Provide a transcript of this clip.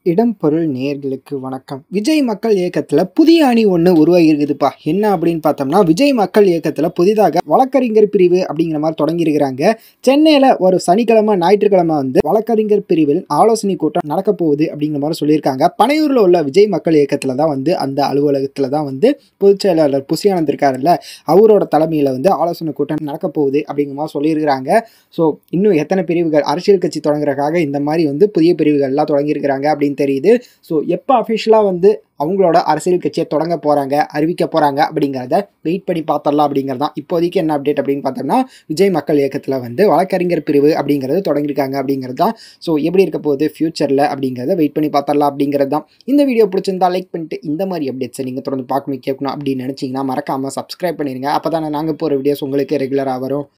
இடம் பொருள் நேர்களுக்கு வணக்கம் விஜய் மக்கள் இயக்கத்தில் புதிய அணி ஒன்று உருவாகியிருக்குதுப்பா என்ன அப்படின்னு பார்த்தோம்னா விஜய் மக்கள் இயக்கத்தில் புதிதாக வழக்கறிஞர் பிரிவு அப்படிங்கிற மாதிரி தொடங்கியிருக்கிறாங்க சென்னையில் ஒரு சனிக்கிழமை ஞாயிற்றுக்கிழமை வந்து வழக்கறிஞர் பிரிவில் ஆலோசனை கூட்டம் நடக்க போகுது அப்படிங்கிற மாதிரி சொல்லியிருக்காங்க பனையூரில் உள்ள விஜய் மக்கள் இயக்கத்தில் தான் வந்து அந்த அலுவலகத்தில் தான் வந்து பொதுச் செயலாளர் புசியானந்த் இருக்காருல்ல அவரோட தலைமையில் வந்து ஆலோசனை கூட்டம் நடக்க போகுது அப்படிங்கிற மாதிரி சொல்லியிருக்கிறாங்க ஸோ இன்னும் எத்தனை பிரிவுகள் அரசியல் கட்சி தொடங்குறதுக்காக இந்த மாதிரி வந்து புதிய பிரிவுகள்லாம் தொடங்கியிருக்கிறாங்க அப்படின்னு தெரியுது ஸோ எப்போ அஃபிஷியலாக வந்து அவங்களோட அரசியல் கட்சியை தொடங்க போகிறாங்க அறிவிக்க போகிறாங்க அப்படிங்கிறத வெயிட் பண்ணி பார்த்தரலாம் அப்படிங்கிறது தான் இப்போதைக்கு என்ன அப்டேட் அப்படின்னு பார்த்தோம்னா விஜய் மக்கள் இயக்கத்தில் வந்து வழக்கறிஞர் பிரிவு அப்படிங்கிறது தொடங்கியிருக்காங்க அப்படிங்கிறது தான் ஸோ எப்படி இருக்க போகுது ஃப்யூச்சரில் அப்படிங்கிறத வெயிட் பண்ணி பார்த்தரலாம் அப்படிங்கிறது தான் இந்த வீடியோ பிடிச்சிருந்தா லைக் பண்ணிட்டு இந்த மாதிரி அப்டேட்ஸை நீங்கள் தொடர்ந்து பார்க்கணும் கேட்கணும் அப்படின்னு நினச்சிங்கன்னா மறக்காமல் சப்ஸ்கிரைப் பண்ணிடுங்க அப்போ தானே நாங்கள் போகிற வீடியோஸ் உங்களுக்கு ரெகுலராக வரும்